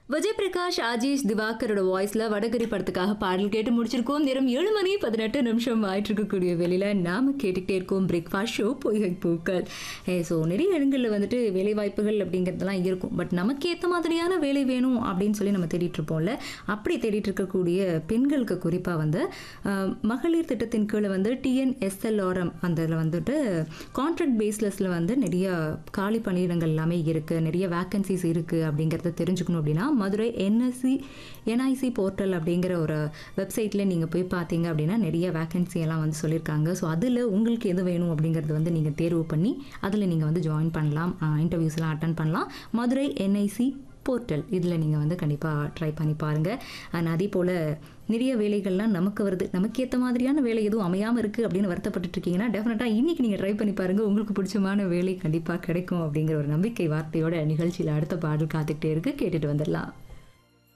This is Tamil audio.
விஜய் பிரகாஷ் ஆஜீஷ் திவாகரோட வாய்ஸ்ல வடகரி படத்துக்காக பாடல் கேட்டு முடிச்சிருக்கோம் நேரம் ஏழு மணி பதினெட்டு நிமிஷம் ஆயிட்டு இருக்கக்கூடிய வெளியில நாம கேட்டுக்கிட்டே இருக்கோம் பிரேக்ஃபாஸ்ட் ஷோ பொய்கை பூக்கள் ஏ ஸோ நிறைய இடங்களில் வந்துட்டு வேலை வாய்ப்புகள் அப்படிங்கிறதெல்லாம் இருக்கும் பட் நமக்கு ஏற்ற மாதிரியான வேலை வேணும் அப்படின்னு சொல்லி நம்ம தேடிட்டு இருப்போம்ல அப்படி தேடிட்டு இருக்கக்கூடிய பெண்களுக்கு குறிப்பாக வந்து அஹ், மகளிர் திட்டத்தின் கீழே வந்து டிஎன்எஸ்எல்ஆர்எம் அந்த வந்துட்டு கான்ட்ராக்ட் பேஸ்லஸில் வந்து நிறைய காலி பணியிடங்கள் எல்லாமே இருக்குது நிறைய வேக்கன்சிஸ் இருக்குது அப்படிங்கிறத தெரிஞ்சுக்கணும் அப்படின்னா மதுரை என்எஸ்சி என்ஐசி போர்ட்டல் அப்படிங்கிற ஒரு வெப்சைட்டில் நீங்கள் போய் பார்த்தீங்க அப்படின்னா நிறைய வேக்கன்சி எல்லாம் வந்து சொல்லியிருக்காங்க ஸோ அதில் உங்களுக்கு எது வேணும் அப்படிங்கிறது வந்து நீங்கள் தேர்வு பண்ணி அதில் நீங்கள் வந்து ஜாயின் பண்ணலாம் இன்டர்வியூஸ்லாம் அட்டன் பண்ணலாம் மதுரை என்ஐசி போர்ட்டல் இதில் நீங்கள் வந்து கண்டிப்பாக ட்ரை பண்ணி பாருங்கள் அண்ட் அதே போல் நிறைய வேலைகள்லாம் நமக்கு வருது நமக்கு ஏற்ற மாதிரியான வேலை எதுவும் அமையாமல் இருக்குது அப்படின்னு வருத்தப்பட்டுட்டு இருக்கீங்கன்னா டெஃபினட்டாக இன்றைக்கி நீங்கள் ட்ரை பண்ணி பாருங்கள் உங்களுக்கு பிடிச்சமான வேலை கண்டிப்பாக கிடைக்கும் அப்படிங்கிற ஒரு நம்பிக்கை வார்த்தையோட நிகழ்ச்சியில் அடுத்த பாடல் காத்துக்கிட்டே இருக்கு கேட்டுட்டு வந்துடலாம்